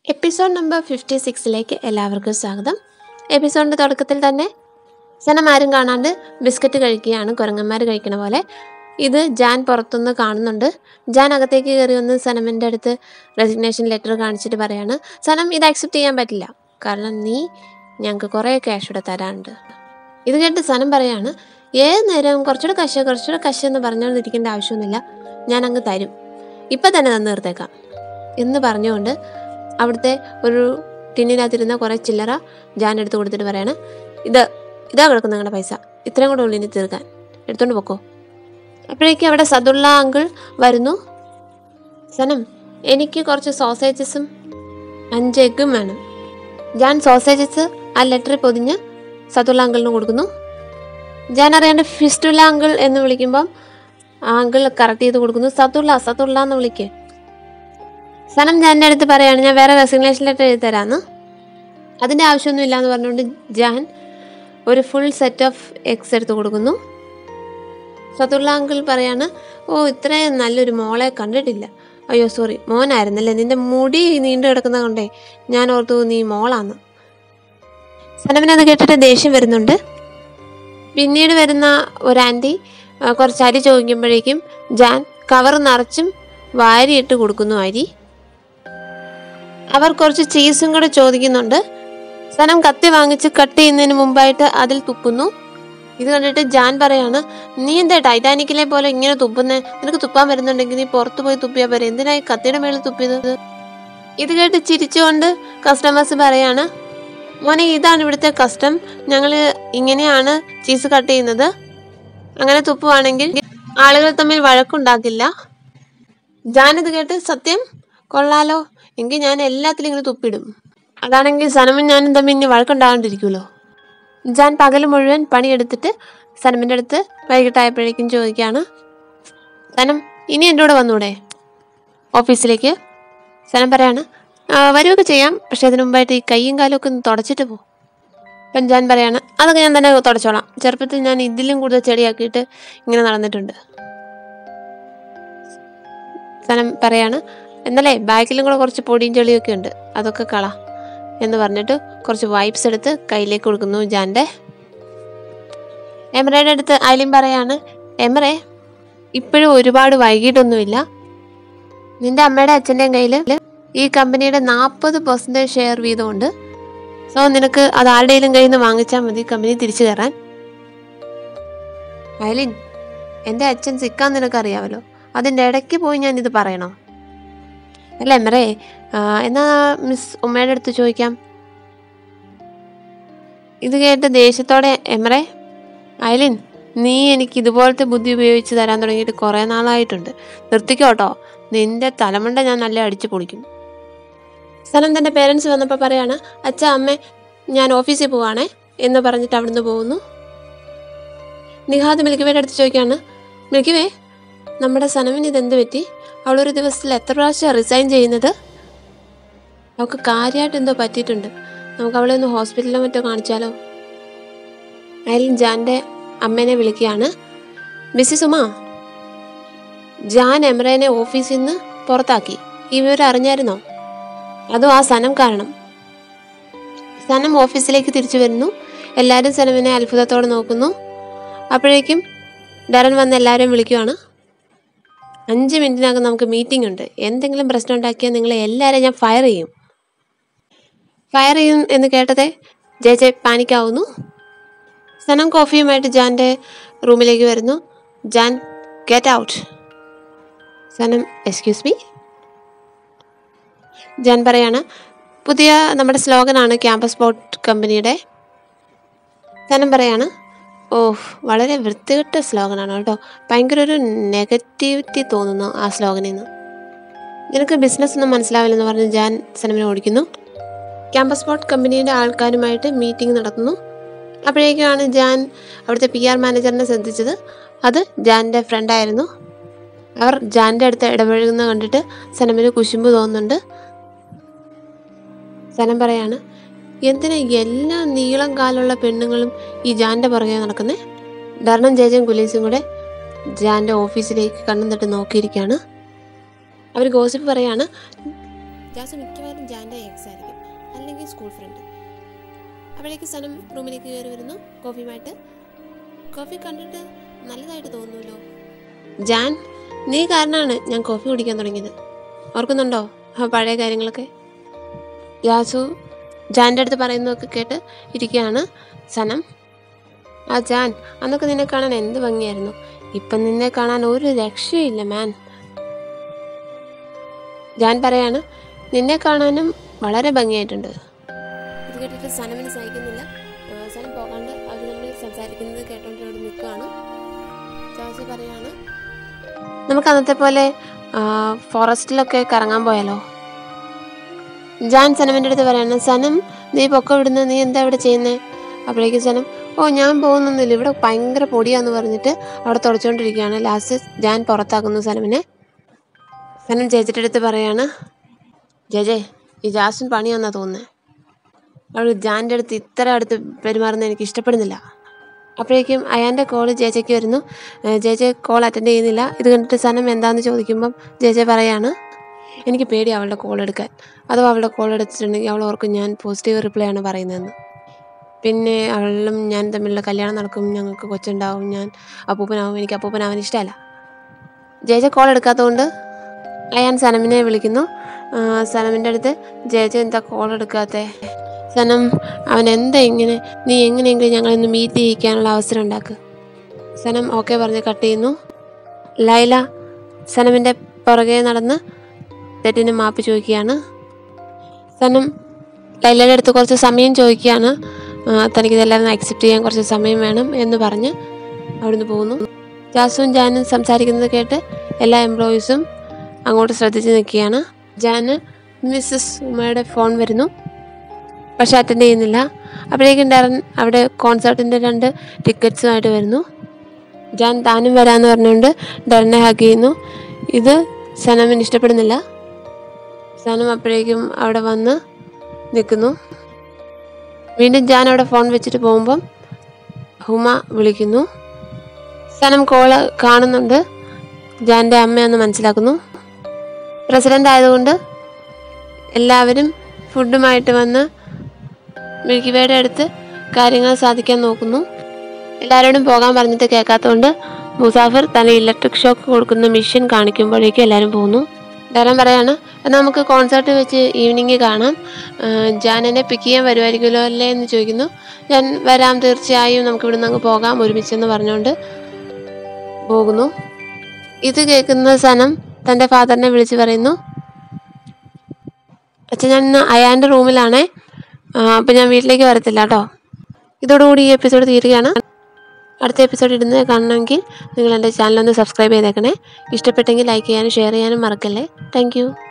episode number fifty സിക്സിലേക്ക് എല്ലാവർക്കും സ്വാഗതം എപ്പിസോഡിൻ്റെ തുടക്കത്തിൽ തന്നെ സനം ആരും കാണാണ്ട് ബിസ്ക്കറ്റ് കഴിക്കുകയാണ് കുരങ്ങന്മാർ കഴിക്കണ പോലെ ഇത് ജാൻ പുറത്തുനിന്ന് കാണുന്നുണ്ട് ജാൻ അകത്തേക്ക് കയറി വന്ന് സനമിൻ്റെ അടുത്ത് റെസിഗ്നേഷൻ ലെറ്റർ കാണിച്ചിട്ട് പറയാണ് സനം ഇത് അക്സെപ്റ്റ് ചെയ്യാൻ പറ്റില്ല കാരണം നീ ഞങ്ങൾക്ക് കുറേ ക്യാഷ് ഇവിടെ തരാനുണ്ട് ഇത് കേട്ട് സനം പറയാണ് ഏത് നേരം കുറച്ചുകൂടെ കശ കുറച്ചുകൂടെ കശ എന്ന് പറഞ്ഞുകൊണ്ടിരിക്കേണ്ട ആവശ്യമൊന്നുമില്ല ഞാൻ അങ്ങ് തരും ഇപ്പം തന്നെ തന്നു തീർത്തേക്കാം എന്ന് പറഞ്ഞുകൊണ്ട് അവിടുത്തെ ഒരു ടിന്നിനകത്തിരുന്ന കുറേ ചില്ലറ ജാൻ എടുത്ത് കൊടുത്തിട്ട് പറയാണ് ഇത് ഇതാ കിടക്കുന്ന നിങ്ങളുടെ പൈസ ഇത്രയും കൂടെ ഉള്ളിന് തീർക്കാൻ എടുത്തോണ്ട് പൊക്കോ അപ്പോഴേക്കും അവിടെ സദുള്ള അങ്കിൾ വരുന്നു സനം എനിക്ക് കുറച്ച് സോസേജസും അഞ്ച് എഗ്ഗും വേണം ജാൻ സോസേജസ് ആ ലെറ്ററിൽ പൊതിഞ്ഞ് സതുള്ള അങ്കിളിന് കൊടുക്കുന്നു ജാൻ അറിയാണ്ട് ഫിസ്റ്റുള്ള അങ്കിൾ എന്ന് വിളിക്കുമ്പം ആ അങ്കിൾ കറക്റ്റ് ചെയ്ത് കൊടുക്കുന്നു സതുള്ള സതുള്ള എന്ന് വിളിക്ക് സനം ജാൻ്റെ അടുത്ത് പറയാണ് ഞാൻ വേറെ റെസിഗ്നേഷൻ ലെറ്റർ എഴുതി തരാമെന്ന് അതിൻ്റെ ആവശ്യമൊന്നുമില്ല എന്ന് പറഞ്ഞുകൊണ്ട് ജാൻ ഒരു ഫുൾ സെറ്റ് ഓഫ് എഗ്സ് എടുത്ത് കൊടുക്കുന്നു സതുള്ള അങ്കിൾ പറയാണ് ഓ ഇത്രയും നല്ലൊരു മോളെ കണ്ടിട്ടില്ല അയ്യോ സോറി മോനായിരുന്നല്ലേ നിന്റെ മുടി നീണ്ടു കിടക്കുന്ന കൊണ്ടേ ഞാൻ ഓർത്തു നീ മോളാന്ന് സനമിനത് കേട്ടിട്ട് ദേഷ്യം വരുന്നുണ്ട് പിന്നീട് വരുന്ന ഒരു ആൻറ്റി ആ, കുറച്ച് അരി ചോദിക്കുമ്പോഴേക്കും ജാൻ കവർ നിറച്ചും വാരിയിട്ട് കൊടുക്കുന്നു അരി അവർ കുറച്ച് ചീസും കൂടെ ചോദിക്കുന്നുണ്ട് സനം കത്തി വാങ്ങിച്ച് കട്ട് ചെയ്യുന്നതിന് മുമ്പായിട്ട് അതിൽ തുപ്പുന്നു ഇത് കണ്ടിട്ട് ജാൻ പറയാണ് നീ എന്താ ടൈറ്റാനിക്കിലെ പോലെ ഇങ്ങനെ തുപ്പുന്നേ നിനക്ക് തുപ്പാൻ വരുന്നുണ്ടെങ്കിൽ നീ പുറത്തു പോയി തുപ്പിയാ പോരെ എന്തിനായി കത്തിയുടെ മേളിൽ തുപ്പിയത് ഇത് കേട്ട് ചിരിച്ചുകൊണ്ട് കസ്റ്റമേഴ്സ് പറയാണ് മോനെ ഇതാണ് ഇവിടുത്തെ കസ്റ്റം ഞങ്ങൾ ഇങ്ങനെയാണ് ചീസ് കട്ട് ചെയ്യുന്നത് അങ്ങനെ തുപ്പുവാണെങ്കിൽ ആളുകൾ തമ്മിൽ വഴക്കുണ്ടാക്കില്ല ജാനിത് കേട്ട് സത്യം കൊള്ളാലോ എങ്കിൽ ഞാൻ എല്ലാത്തിലും ഇങ്ങനെ തുപ്പിടും അതാണെങ്കിൽ സനമും ഞാനും തമ്മിൽ ഇനി വഴക്കുണ്ടാകാണ്ടിരിക്കുമല്ലോ ജാൻ പകൽ മുഴുവൻ പണിയെടുത്തിട്ട് സനമിൻ്റെ അടുത്ത് വൈകിട്ടായപ്പോഴേക്കും ചോദിക്കുകയാണ് സനം ഇനി എൻ്റെ കൂടെ വന്നൂടെ ഓഫീസിലേക്ക് സനം പറയാണ് "ആ, വരുമൊക്കെ ചെയ്യാം പക്ഷെ അതിന് മുമ്പായിട്ട് ഈ കൈയും കാലും ഒക്കെ ഒന്ന് തുടച്ചിട്ട് പോ അപ്പം ഞാൻ പറയാണ് അതൊക്കെ ഞാൻ തന്നെ തുടച്ചോളാം ചെറുപ്പത്തിൽ ഞാൻ ഇതിലും കൂടുതൽ ചെടിയാക്കിയിട്ട് ഇങ്ങനെ നടന്നിട്ടുണ്ട് സനം പറയാണ് എന്നല്ലേ ബാക്കിലും കൂടെ കുറച്ച് പൊടിയും ചെളിയൊക്കെ ഉണ്ട് അതൊക്കെ കള എന്ന് പറഞ്ഞിട്ട് കുറച്ച് വൈപ്സ് എടുത്ത് കയ്യിലേക്ക് കൊടുക്കുന്നു ജാൻ്റെ എമറയുടെ അടുത്ത് അയലിൻ പറയാണ് എമറെ ഇപ്പോഴും ഒരുപാട് വൈകിട്ടൊന്നുമില്ല നിന്റെ അമ്മയുടെ അച്ഛൻ്റെയും കയ്യിൽ ഈ കമ്പനിയുടെ നാൽപ്പത് പെർസെൻറ്റേജ് ഷെയർ വീതമുണ്ട് സോ നിനക്ക് അത് ആരുടെയും കയ്യിൽ നിന്ന് വാങ്ങിച്ചാൽ മതി കമ്പനി തിരിച്ചു കയറാൻ അയലിൻ എൻ്റെ അച്ഛൻ സിക്കാൻ നിനക്കറിയാമല്ലോ അതിൻ്റെ ഇടയ്ക്ക് പോയി ഞാൻ ഇത് പറയണോ അല്ല എമറേ ആ, എന്നാ മിസ് ഉമ്മയുടെ അടുത്ത് ചോദിക്കാം ഇത് കേട്ട് ദേഷ്യത്തോടെ എമറേ അയലിൻ നീ എനിക്ക് ഇതുപോലത്തെ ബുദ്ധി ഉപയോഗിച്ച് തരാൻ തുടങ്ങിയിട്ട് കുറേ നാളായിട്ടുണ്ട് നിർത്തിക്കോട്ടോ നിന്റെ തലമുണ്ട ഞാൻ നല്ല അടിച്ചു പൊളിക്കും സനം തൻ്റെ പേരൻസ് വന്നപ്പോൾ പറയാണ് അച്ഛ അമ്മ ഞാൻ ഓഫീസിൽ പോവാണേ എന്ന് പറഞ്ഞിട്ട് അവിടുന്ന് പോകുന്നു നിഹാദ് മിൽക്കിവയുടെ അടുത്ത് ചോദിക്കുകയാണ് മിൽക്കിവേ നമ്മുടെ സനമിന് ഇതെന്ത് പറ്റി അവളൊരു ദിവസത്തിൽ എത്ര പ്രാവശ്യം റിസൈൻ ചെയ്യുന്നത് അവൾക്ക് കാര്യമായിട്ട് എന്തോ പറ്റിയിട്ടുണ്ട് നമുക്ക് അവളെ ഒന്ന് ഹോസ്പിറ്റലിലോ മറ്റോ കാണിച്ചാലോ അയലിൻ ജാൻ്റെ അമ്മേനെ വിളിക്കുകയാണ് മിസ്സിസ് ഉമ ജാൻ എമ്രേനെ ഓഫീസിൽ നിന്ന് പുറത്താക്കി ഈ വിവരം അറിഞ്ഞായിരുന്നോ അതും ആ സനം കാരണം സനം ഓഫീസിലേക്ക് തിരിച്ചു വരുന്നു എല്ലാവരും സനമിനെ അത്ഭുതത്തോടെ നോക്കുന്നു അപ്പോഴേക്കും ഡരൻ വന്ന് എല്ലാവരെയും വിളിക്കുവാണ് അഞ്ച് മിനിറ്റിനകം നമുക്ക് മീറ്റിംഗ് ഉണ്ട് എന്തെങ്കിലും പ്രശ്നം ഉണ്ടാക്കിയാൽ നിങ്ങളെ എല്ലാവരെയും ഞാൻ ഫയർ ചെയ്യും ഫയർ ചെയ്യും എന്ന് കേട്ടതേ ജെ ജെ പാനിക്കാവുന്നു സനം കോഫിയുമായിട്ട് ജാൻ്റെ റൂമിലേക്ക് വരുന്നു Jaan get out Sanam excuse me Jaan പറയാണ് പുതിയ നമ്മുടെ സ്ലോഗനാണ് ക്യാമ്പസ് ബോട്ട് കമ്പനിയുടെ സനം പറയാണ് ഓ വളരെ വൃത്തികെട്ട സ്ലോഗനാണ് കേട്ടോ ഭയങ്കര ഒരു നെഗറ്റിവിറ്റി തോന്നുന്നു ആ സ്ലോഗനിൽ നിന്ന് നിനക്ക് ബിസിനസ് ഒന്നും മനസ്സിലാവില്ലെന്ന് പറഞ്ഞ് ജാൻ സനമിനെ ഓടിക്കുന്നു ക്യാമ്പസ് ബോട്ട് കമ്പനിയുടെ ആൾക്കാരുമായിട്ട് മീറ്റിംഗ് നടത്തുന്നു അപ്പോഴേക്കാണ് ജാൻ അവിടുത്തെ പി ആർ മാനേജറിനെ ശ്രദ്ധിച്ചത് അത് ജാൻ്റെ ഫ്രണ്ടായിരുന്നു അവർ ജാൻ്റെ അടുത്ത് ഇടപഴകുന്ന കണ്ടിട്ട് സനമിന് കുശുമ്പ് തോന്നുന്നുണ്ട് സനം പറയാണ് എന്തിനാ എല്ലാ നീളം കാലുള്ള പെണ്ണുങ്ങളും ഈ ജാൻ്റെ പുറകെ നടക്കുന്നേ ധർണം ജയജൻ കുലീസും കൂടെ ജാൻ്റെ ഓഫീസിലേക്ക് കണ്ണും തട്ട് നോക്കിയിരിക്കുകയാണ് അവർ ഗോസിപ്പ് പറയാണ് ജാസു മിക്കവാറും ജാൻ്റെ എക്സ് ആയിരിക്കും അല്ലെങ്കിൽ സ്കൂൾ ഫ്രണ്ട് അപ്പോഴേക്ക് സനം റൂമിലേക്ക് കയറി വരുന്നു കോഫിയുമായിട്ട് കോഫി കണ്ടിട്ട് നല്ലതായിട്ട് തോന്നുമല്ലോ ജാൻ നീ കാരണമാണ് ഞാൻ കോഫി കുടിക്കാൻ തുടങ്ങിയത് ഓർക്കുന്നുണ്ടോ ആ പഴയ കാര്യങ്ങളൊക്കെ യാസു ജാൻ്റെ അടുത്ത് പറയുന്നതൊക്കെ കേട്ട് ഇരിക്കുകയാണ് സനം ആ ജാൻ അന്നൊക്കെ നിന്നെ കാണാൻ എന്ത് ഭംഗിയായിരുന്നു ഇപ്പം നിന്നെ കാണാൻ ഒരു രക്ഷയില്ല മാൻ ജാൻ പറയാണ് നിന്നെ കാണാനും വളരെ ഭംഗിയായിട്ടുണ്ട് ഇത് കേട്ടിട്ട് സനമിന് സഹിക്കുന്നില്ല ആ, സനം പോകാണ്ട് അവർ തമ്മിൽ സംസാരിക്കുന്നത് കേട്ടോണ്ട് അവിടെ നിൽക്കുകയാണ് ജാസു പറയാണ് നമുക്ക് അന്നത്തെ പോലെ ആ, ഫോറസ്റ്റിലൊക്കെ കറങ്ങാൻ പോയാലോ ജാൻ സനമിൻ്റെ അടുത്ത് പറയാണ് സനം നീ പൊക്ക വിടുന്ന നീ എന്താ ഇവിടെ ചെയ്യുന്നേ അപ്പോഴേക്കും സനം ഓ ഞാൻ പോകുന്നൊന്നുമില്ല ഇവിടെ ഭയങ്കര പൊടിയാന്ന് പറഞ്ഞിട്ട് അവിടെ തുടച്ചുകൊണ്ടിരിക്കുകയാണ് ലാസ്റ്റ് ജാൻ പുറത്താക്കുന്നു സനമിനെ സനം ചേച്ചിയുടെ അടുത്ത് പറയാണ് ജയജയ് ഈ ജാസ്മിൻ പണിയാന്നാ തോന്നുന്നത് അവൾ ജാൻ്റെ അടുത്ത് ഇത്ര അടുത്ത് പെരുമാറുന്നത് എനിക്ക് ഇഷ്ടപ്പെടുന്നില്ല അപ്പോഴേക്കും അയാൻ്റെ കോൾ ജേജയ്ക്ക് വരുന്നു ഏഹ് ജേജെ കോൾ അറ്റൻഡ് ചെയ്യുന്നില്ല ഇത് കണ്ടിട്ട് സനം എന്താണെന്ന് ചോദിക്കുമ്പം ജേജെ പറയാണ് എനിക്ക് പേടി അവളുടെ കോൾ എടുക്കാൻ അഥവാ അവളുടെ കോൾ എടുത്തിട്ടുണ്ടെങ്കിൽ അവൾ ഓർക്കും ഞാൻ പോസിറ്റീവ് റിപ്ലൈ ആണ് പറയുന്നതെന്ന് പിന്നെ അവളും ഞാൻ തമ്മിലുള്ള കല്യാണം നടക്കും ഞങ്ങൾക്ക് കൊച്ചുണ്ടാവും ഞാൻ അപ്പൂപ്പനാവും എനിക്ക് അപ്പൂപ്പനാവാൻ ഇഷ്ടമല്ല ജേജ കോൾ എടുക്കാത്തതുകൊണ്ട് അയാൻ സനമിനെ വിളിക്കുന്നു ആ, സനമിൻ്റെ അടുത്ത് ജേജ എന്താ കോൾ എടുക്കാത്തെ സനം അവൻ എന്താ ഇങ്ങനെ നീ എങ്ങനെയെങ്കിലും ഞങ്ങളൊന്ന് മീറ്റ് ചെയ്യിക്കാനുള്ള അവസരം ഉണ്ടാക്ക് സനം ഓക്കെ പറഞ്ഞ് കട്ട് ചെയ്യുന്നു ലൈല സനമിൻ്റെ പുറകെ നടന്ന് തെറ്റിന് മാപ്പ് ചോദിക്കുകയാണ് സനം ലൈലയുടെ അടുത്ത് കുറച്ച് സമയം ചോദിക്കുകയാണ് ആ, തനിക്കിതെല്ലാം അക്സെപ്റ്റ് ചെയ്യാൻ കുറച്ച് സമയം വേണം എന്ന് പറഞ്ഞ് അവിടുന്ന് പോകുന്നു ജാസുവും ജാനും സംസാരിക്കുന്നത് കേട്ട് എല്ലാ എംപ്ലോയീസും അങ്ങോട്ട് ശ്രദ്ധിച്ച് നിൽക്കുകയാണ് ജാന് മിസ്സസ് ഉമ്മയുടെ ഫോൺ വരുന്നു പക്ഷെ അറ്റൻഡ് ചെയ്യുന്നില്ല അപ്പോഴേക്കും ഡരൻ അവിടെ കോൺസേർട്ടിൻ്റെ രണ്ട് ടിക്കറ്റ്സുമായിട്ട് വരുന്നു ജാൻ താനും വരാമെന്ന് പറഞ്ഞുകൊണ്ട് ഡരനെ ഹഗ് ചെയ്യുന്നു ഇത് സനമിന് ഇഷ്ടപ്പെടുന്നില്ല സനം അപ്പോഴേക്കും അവിടെ വന്ന് നിൽക്കുന്നു വീണ്ടും ജാൻ അവിടെ ഫോൺ വെച്ചിട്ട് പോകുമ്പം ഹുമ വിളിക്കുന്നു സനം കോള് കാണുന്നുണ്ട് ജാൻ്റെ അമ്മയെന്ന് മനസ്സിലാക്കുന്നു പ്രസിഡൻ്റ് ആയതുകൊണ്ട് എല്ലാവരും ഫുഡുമായിട്ട് വന്ന് മിൽക്കിവേയുടെ അടുത്ത് കാര്യങ്ങൾ സാധിക്കാൻ നോക്കുന്നു എല്ലാവരോടും പോകാൻ പറഞ്ഞിട്ട് കേൾക്കാത്തതുകൊണ്ട് മുസാഫിർ തന്നെ ഇലക്ട്രിക് ഷോക്ക് കൊടുക്കുന്ന മെഷീൻ കാണിക്കുമ്പോഴേക്കും എല്ലാവരും പോകുന്നു ഡരൻ പറയാണ് എന്നാൽ നമുക്ക് കോൺസേർട്ട് വെച്ച് ഈവനിങ് കാണാം ആ, ജാൻ എന്നെ പിക്ക് ചെയ്യാൻ വരുമായിരിക്കുമല്ലോ അല്ലേ എന്ന് ചോദിക്കുന്നു ഞാൻ വരാം തീർച്ചയായും നമുക്ക് ഇവിടുന്ന് അങ്ങ് പോകാം ഒരുമിച്ചെന്ന് പറഞ്ഞുകൊണ്ട് പോകുന്നു ഇത് കേൾക്കുന്ന സനം തൻ്റെ ഫാദറിനെ വിളിച്ച് പറയുന്നു അച്ഛൻ ഞാൻ ഇന്ന് അയാൻ്റെ റൂമിലാണേ അപ്പം ഞാൻ വീട്ടിലേക്ക് വരത്തില്ല കേട്ടോ ഇതോടുകൂടി ഈ എപ്പിസോഡ് തീരുകയാണ് അടുത്ത എപ്പിസോഡ് ഇടുന്നത് കാണണമെങ്കിൽ നിങ്ങൾ എൻ്റെ ചാനലൊന്ന് സബ്സ്ക്രൈബ് ചെയ്തേക്കണേ ഇഷ്ടപ്പെട്ടെങ്കിൽ ലൈക്ക് ചെയ്യാനും ഷെയർ ചെയ്യാനും മറക്കല്ലേ താങ്ക്